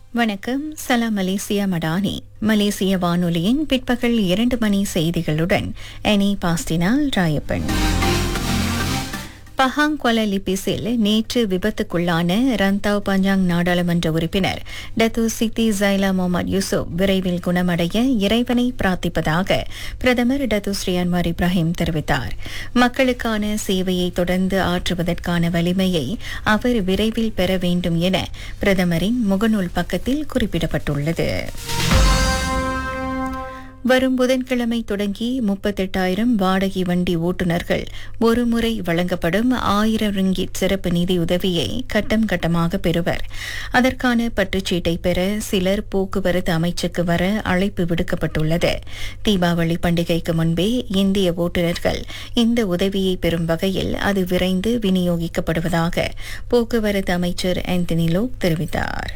வணக்கம் சலாம் மலேசியா மடானி மலேசிய வானொலியின் பிற்பகல் இரண்டு மணி செய்திகளுடன் எனி பாஸ்டினால் ராயப்பன் பஹாங் கொலலிபிஸில் நேற்று விபத்துக்குள்ளான ரந்தாவ் பஞ்சாங் நாடாளுமன்ற உறுப்பினர் டத்து சித்தி ஜைலா முகமது யூசுப் விரைவில் குணமடைய இறைவனை பிரார்த்திப்பதாக பிரதமர் டத்து ஸ்ரீ அன்வார் இப்ராஹிம் தெரிவித்தார் மக்களுக்கான சேவையை தொடர்ந்து ஆற்றுவதற்கான வலிமையை அவர் விரைவில் பெற வேண்டும் என பிரதமரின் முகநூல் பக்கத்தில் குறிப்பிடப்பட்டுள்ளது வரும் புதன்கிழமை தொடங்கி முப்பத்தெட்டாயிரம் வாடகை வண்டி ஓட்டுநர்கள் ஒருமுறை வழங்கப்படும் ஆயிரம் ரிங்கிட் சிறப்பு நிதி உதவியை கட்டம் கட்டமாக பெறுவர் அதற்கான பற்றுச்சீட்டை பெற சிலர் போக்குவரத்து அமைச்சுக்கு வர அழைப்பு விடுக்கப்பட்டுள்ளது தீபாவளி பண்டிகைக்கு முன்பே இந்திய ஓட்டுநர்கள் இந்த உதவியை பெறும் வகையில் அது விரைந்து விநியோகிக்கப்படுவதாக போக்குவரத்து அமைச்சர் ஆந்தனி லோக் தெரிவித்தார்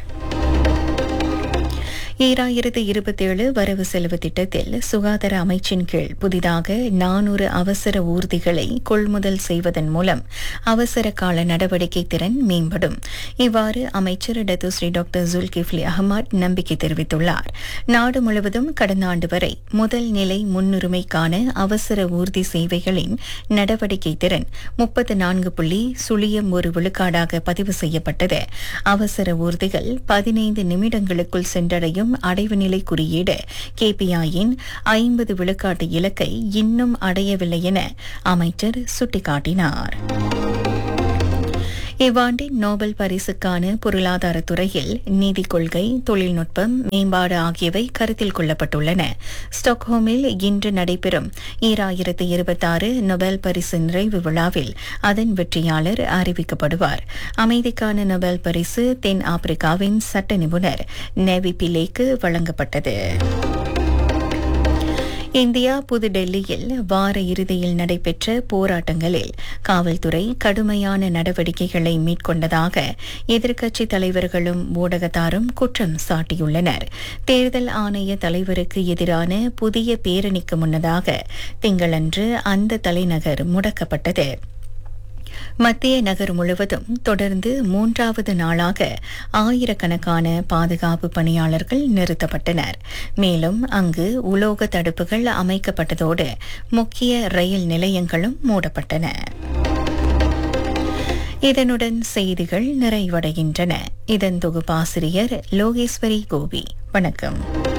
ஈராயிரத்து இருபத்தேழு வரவு செலவு திட்டத்தில் சுகாதார அமைச்சின் கீழ் புதிதாக நானூறு அவசர ஊர்திகளை கொள்முதல் செய்வதன் மூலம் அவசர கால நடவடிக்கை திறன் மேம்படும் இவ்வாறு அமைச்சர் டத்துஸ்ரீ டாக்டர் ஜுல்கிஃப்லி அகமட் நம்பிக்கை தெரிவித்துள்ளார் நாடு முழுவதும் கடந்த ஆண்டு வரை முதல் நிலை முன்னுரிமைக்கான அவசர ஊர்தி சேவைகளின் நடவடிக்கை திறன் முப்பத்து நான்கு புள்ளி சுழியம் ஒரு விழுக்காடாக பதிவு செய்யப்பட்டது அவசர ஊர்திகள் பதினைந்து நிமிடங்களுக்குள் சென்றடையும் மற்றும் அடைவு நிலை குறியீடு கேபிஐயின் ஐம்பது விழுக்காட்டு இலக்கை இன்னும் அடையவில்லை என அமைச்சர் சுட்டிக்காட்டினார் இவ்வாண்டின் நோபல் பரிசுக்கான பொருளாதார துறையில் நீதி கொள்கை தொழில்நுட்பம் மேம்பாடு ஆகியவை கருத்தில் கொள்ளப்பட்டுள்ளன ஸ்டாக்ஹோமில் இன்று நடைபெறும் ஈராயிரத்து இருபத்தாறு நொபேல் பரிசு நிறைவு விழாவில் அதன் வெற்றியாளர் அறிவிக்கப்படுவார் அமைதிக்கான நொபேல் பரிசு தென் ஆப்பிரிக்காவின் சட்ட நிபுணர் நேவி பிலேக்கு வழங்கப்பட்டது இந்தியா புதுடெல்லியில் வார இறுதியில் நடைபெற்ற போராட்டங்களில் காவல்துறை கடுமையான நடவடிக்கைகளை மேற்கொண்டதாக எதிர்க்கட்சித் தலைவர்களும் ஊடகத்தாரும் குற்றம் சாட்டியுள்ளனர் தேர்தல் ஆணைய தலைவருக்கு எதிரான புதிய பேரணிக்கு முன்னதாக திங்களன்று அந்த தலைநகர் முடக்கப்பட்டது மத்திய நகர் முழுவதும் தொடர்ந்து மூன்றாவது நாளாக ஆயிரக்கணக்கான பாதுகாப்பு பணியாளர்கள் நிறுத்தப்பட்டனர் மேலும் அங்கு உலோக தடுப்புகள் அமைக்கப்பட்டதோடு முக்கிய ரயில் நிலையங்களும் மூடப்பட்டன இதனுடன் செய்திகள் நிறைவடைகின்றன இதன் தொகுப்பாசிரியர் லோகேஸ்வரி கோபி வணக்கம்